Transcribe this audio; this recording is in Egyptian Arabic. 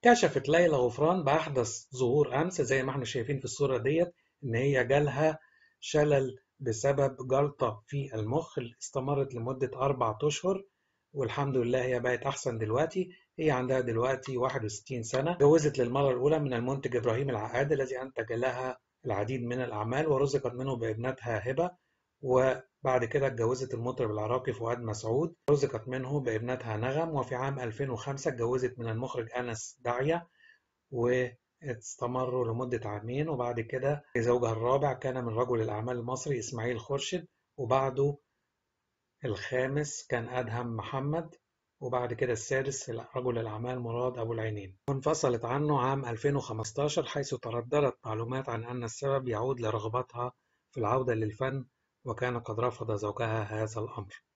كشفت ليلى غفران بأحدث ظهور أمس زي ما احنا شايفين في الصورة ديت إن هي جالها شلل بسبب جلطة في المخ اللي استمرت لمدة أربعة أشهر والحمد لله هي بقت أحسن دلوقتي هي عندها دلوقتي 61 سنة جوزت للمرة الأولى من المنتج إبراهيم العقاد الذي أنتج لها العديد من الأعمال ورزقت منه بابنتها هبة وبعد كده اتجوزت المطرب العراقي فؤاد مسعود رزقت منه بابنتها نغم وفي عام 2005 اتجوزت من المخرج أنس داعية واستمروا لمدة عامين وبعد كده زوجها الرابع كان من رجل الأعمال المصري إسماعيل خورشيد وبعده الخامس كان أدهم محمد وبعد كده السادس رجل الأعمال مراد أبو العينين وانفصلت عنه عام 2015 حيث ترددت معلومات عن أن السبب يعود لرغبتها في العودة للفن وكان قد رفض زوجها هذا الأمر